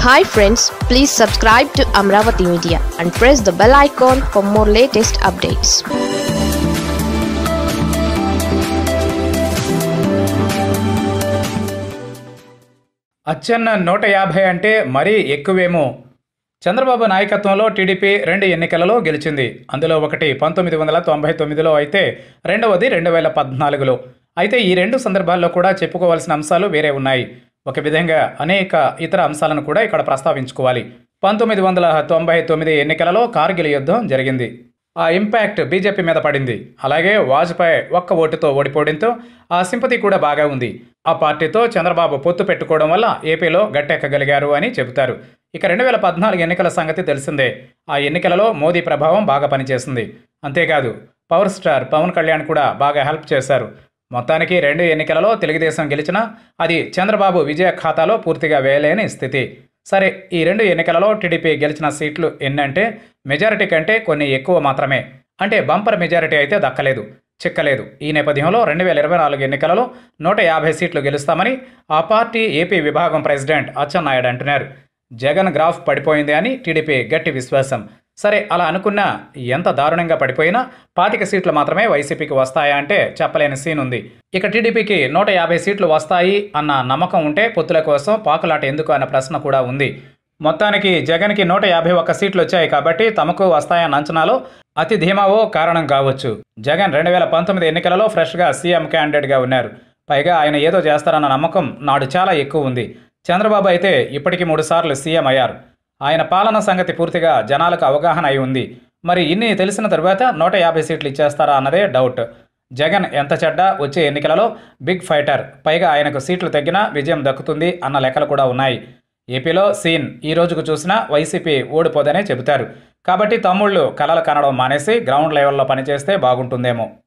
hi friends please subscribe to Amaravati media and press the bell icon for more latest updates Atchanna నూట యాభై అంటే మరీ ఎక్కువేమో చంద్రబాబు నాయకత్వంలో టీడీపీ రెండు ఎన్నికలలో గెలిచింది అందులో ఒకటి పంతొమ్మిది వందల తొంభై తొమ్మిదిలో అయితే రెండవది రెండు వేల పద్నాలుగులో అయితే ఈ రెండు సందర్భాల్లో కూడా చెప్పుకోవాల్సిన అంశాలు వేరే ఉన్నాయి ఒక విధంగా అనేక ఇతర అంశాలను కూడా ఇక్కడ ప్రస్తావించుకోవాలి పంతొమ్మిది వందల తొంభై తొమ్మిది ఎన్నికలలో కార్గిల్ యుద్ధం జరిగింది ఆ ఇంపాక్ట్ బీజేపీ మీద పడింది అలాగే వాజ్పేయి ఒక్క ఓటుతో ఓడిపోవడంతో ఆ సింపతి కూడా బాగా ఉంది ఆ పార్టీతో చంద్రబాబు పొత్తు పెట్టుకోవడం వల్ల ఏపీలో గట్టెక్కగలిగారు అని చెబుతారు ఇక రెండు వేల పద్నాలుగు ఎన్నికల సంగతి తెలిసిందే ఆ ఎన్నికలలో మోదీ ప్రభావం బాగా పనిచేసింది అంతేకాదు పవర్ స్టార్ పవన్ కళ్యాణ్ కూడా బాగా హెల్ప్ చేశారు మొత్తానికి రెండు ఎన్నికలలో తెలుగుదేశం గెలిచినా అది చంద్రబాబు విజయ ఖాతాలో పూర్తిగా వేయలేని స్థితి సరే ఈ రెండు ఎన్నికలలో టీడీపీ గెలిచిన సీట్లు ఎన్నంటే మెజారిటీ కంటే కొన్ని ఎక్కువ మాత్రమే అంటే బంపర్ మెజారిటీ అయితే దక్కలేదు చిక్కలేదు ఈ నేపథ్యంలో రెండు వేల ఇరవై నాలుగు ఎన్నికలలో నూట యాభై సీట్లు గెలుస్తామని ఆ పార్టీ ఏపీ విభాగం ప్రెసిడెంట్ అచ్చెన్నాయుడు అంటున్నారు జగన్ గ్రాఫ్ పడిపోయింది అని టీడీపీ గట్టి విశ్వాసం సరే అలా అనుకున్నా ఎంత దారుణంగా పడిపోయినా పాతిక సీట్లు మాత్రమే వైసీపీకి వస్తాయా అంటే చెప్పలేని సీన్ ఉంది ఇక టీడీపీకి నూట యాభై సీట్లు వస్తాయి అన్న నమ్మకం ఉంటే పొత్తుల కోసం పాకులాట ఎందుకు అన్న ప్రశ్న కూడా ఉంది మొత్తానికి జగన్కి నూట యాభై ఒక్క సీట్లు వచ్చాయి కాబట్టి తమకు వస్తాయన్న అంచనాలో అతి ధీమావో కారణం కావచ్చు జగన్ రెండు వేల పంతొమ్మిది ఎన్నికలలో ఫ్రెష్గా సీఎం క్యాండిడేట్గా ఉన్నారు పైగా ఆయన ఏదో చేస్తారన్న నమ్మకం నాడు చాలా ఎక్కువ ఉంది చంద్రబాబు అయితే ఇప్పటికి మూడుసార్లు సీఎం అయ్యారు ఆయన పాలన సంగతి పూర్తిగా జనాలకు అవగాహన అయి ఉంది మరి ఇన్ని తెలిసిన తరువాత నూట యాభై సీట్లు ఇచ్చేస్తారా అన్నదే డౌట్ జగన్ ఎంత చెడ్డా వచ్చే ఎన్నికలలో బిగ్ ఫైటర్ పైగా ఆయనకు సీట్లు తగ్గినా విజయం దక్కుతుంది అన్న లెక్కలు కూడా ఉన్నాయి ఏపీలో సీన్ ఈ రోజుకు చూసినా వైసీపీ ఓడిపోదనే చెబుతారు కాబట్టి తమ్ముళ్ళు కలలు కనడం మానేసి గ్రౌండ్ లెవెల్లో పనిచేస్తే బాగుంటుందేమో